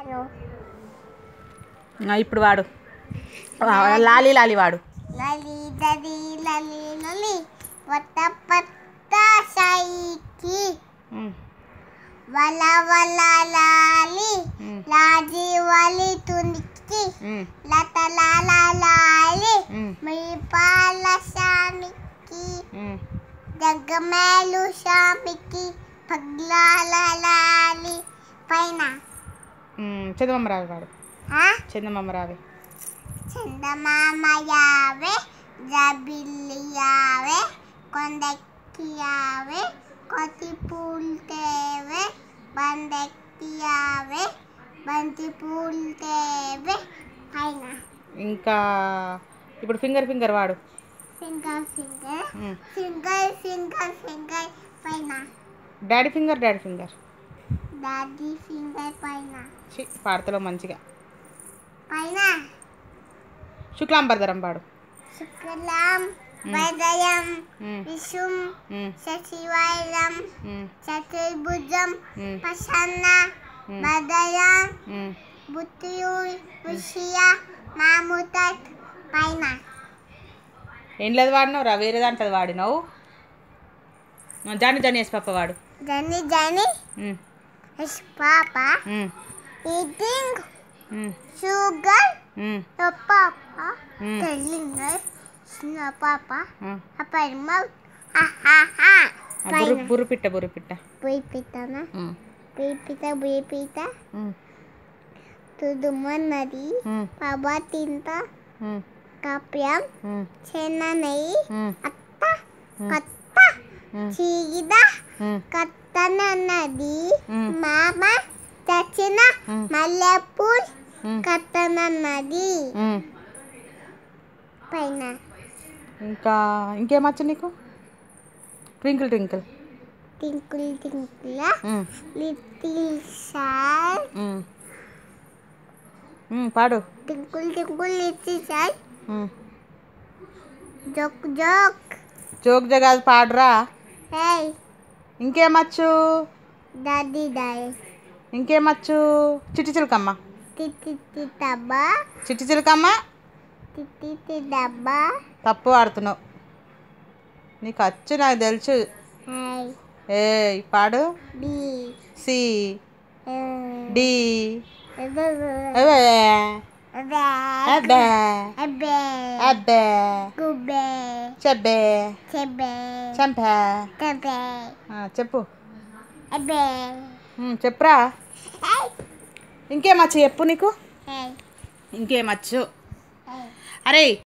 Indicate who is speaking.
Speaker 1: Hello
Speaker 2: ఆ, ఇప్పుడు వాడు ఆ, లాలి లాలి వాడు
Speaker 1: లలి దలి లలి లలి పట్ట పట్ట సైకి
Speaker 2: ఉమ్,
Speaker 1: వల వల లాలి
Speaker 2: ఉమ్,
Speaker 1: లాజి వలి తునికి
Speaker 2: ఉమ్,
Speaker 1: లత లాల లాలి
Speaker 2: ఉమ్,
Speaker 1: మీ పాల శామికి
Speaker 2: ఉమ్.
Speaker 1: జగమేలు శామికి పగ్లాల లాలి పైన
Speaker 2: ఉమ్, చందమామ రావి వాడు
Speaker 1: ఆ?
Speaker 2: చందమామ రావి
Speaker 1: చందమామ యావే జబిల్లి యావే కొండెక్కి యావే కొత్తి పూలు తేవే బందెక్కి యావే బంతి పూలు తేవే పైన
Speaker 2: ఇంకా ఇప్పుడు ఫింగర్ ఫింగర్ వాడు
Speaker 1: finger finger
Speaker 2: um.
Speaker 1: Finger finger finger పైన
Speaker 2: డాడీ ఫింగర్ డాడీ ఫింగర్
Speaker 1: దాది ఫింగర్ పైన
Speaker 2: చి పాడతలో మంచిగా
Speaker 1: పైన
Speaker 2: శుక్లాంబరధరం పాడు
Speaker 1: శుక్లం వదయం
Speaker 2: ఉమ్,
Speaker 1: విషుం
Speaker 2: ఉమ్,
Speaker 1: శశివైరం
Speaker 2: ఉమ్,
Speaker 1: చతుర్భుజం
Speaker 2: ఉమ్,
Speaker 1: ప్రసన్న
Speaker 2: ఉమ్,
Speaker 1: మదయ
Speaker 2: ఉమ్.
Speaker 1: బుద్ధియు విషయ మాముతట్ పైన
Speaker 2: ఏం లేదు వాడినావు రా వేరే దాంట్లో వాడినావు ఆ, జాని జాని వేసి పాప వాడు
Speaker 1: జని జని
Speaker 2: ఉమ్,
Speaker 1: ఇస్ పాప
Speaker 2: ఉమ్,
Speaker 1: ఈటింగ్
Speaker 2: ఉమ్,
Speaker 1: షుగర్
Speaker 2: ఉమ్,
Speaker 1: తో పాప
Speaker 2: ఉమ్,
Speaker 1: telling us చిన్న పాప
Speaker 2: ఉమ్.
Speaker 1: అప్పటి మౌత్ ఆహాహా
Speaker 2: ఆ, బుర్రు
Speaker 1: పైన
Speaker 2: బుర్రు పిట్ట బుర్రు పిట్ట
Speaker 1: పోయి పితనా
Speaker 2: ఉమ్,
Speaker 1: పోయి పిత పోయి పిత
Speaker 2: ఉమ్,
Speaker 1: తుదుమన్నది
Speaker 2: ఉమ్,
Speaker 1: పాప తింత
Speaker 2: ఉమ్,
Speaker 1: కాప్యం
Speaker 2: ఉమ్,
Speaker 1: చిన్న నెయ్యి
Speaker 2: ఉమ్,
Speaker 1: అత్త
Speaker 2: ఉమ్.
Speaker 1: కొత్త
Speaker 2: ఉమ్,
Speaker 1: చీగిద
Speaker 2: ఉమ్,
Speaker 1: కత్తనన్నది
Speaker 2: ఉమ్.
Speaker 1: మామ చచ్చిన
Speaker 2: ఉమ్.
Speaker 1: మల్లెపూల్
Speaker 2: ఉమ్,
Speaker 1: కత్తనన్నది
Speaker 2: ఉమ్.
Speaker 1: పైన
Speaker 2: ఇంకా ఇంకేమచ్చు నీకు twinkle twinkle
Speaker 1: twinkle twinkle
Speaker 2: um,
Speaker 1: little star
Speaker 2: um. Um, పాడు
Speaker 1: twinkle twinkle little star
Speaker 2: um.
Speaker 1: జోక్ జోక్
Speaker 2: జోక్ జగాది పాడురా
Speaker 1: హే
Speaker 2: ఇంకేమచ్చు
Speaker 1: దాది దాయ్
Speaker 2: ఇంకేమచ్చు చిట్టి చిలకమ్మ
Speaker 1: తిట్టి డబ్బా
Speaker 2: చిట్టి చిలకమ్మ
Speaker 1: తిట్టి డబ్బా
Speaker 2: తప్పు ఆడుతున్నావు నీకు వచ్చు నాకు తెలుసు
Speaker 1: హై
Speaker 2: ఏ పాడు
Speaker 1: బి
Speaker 2: సి
Speaker 1: ఏ
Speaker 2: డి
Speaker 1: అబ్బే
Speaker 2: అవే
Speaker 1: అబ్బే
Speaker 2: అబ్బే
Speaker 1: అబ్బే
Speaker 2: అబ్బే
Speaker 1: గుబ్బే
Speaker 2: చెబ్బే
Speaker 1: చెబ్బే
Speaker 2: చంపే
Speaker 1: చెబ్బే
Speaker 2: ఆ, చెప్పు
Speaker 1: అబ్బే
Speaker 2: ఉమ్, చెప్పురా
Speaker 1: హై
Speaker 2: ఇంకేమచ్చు చెప్పు నీకు
Speaker 1: హై
Speaker 2: ఇంకేమచ్చు
Speaker 1: హై
Speaker 2: అరే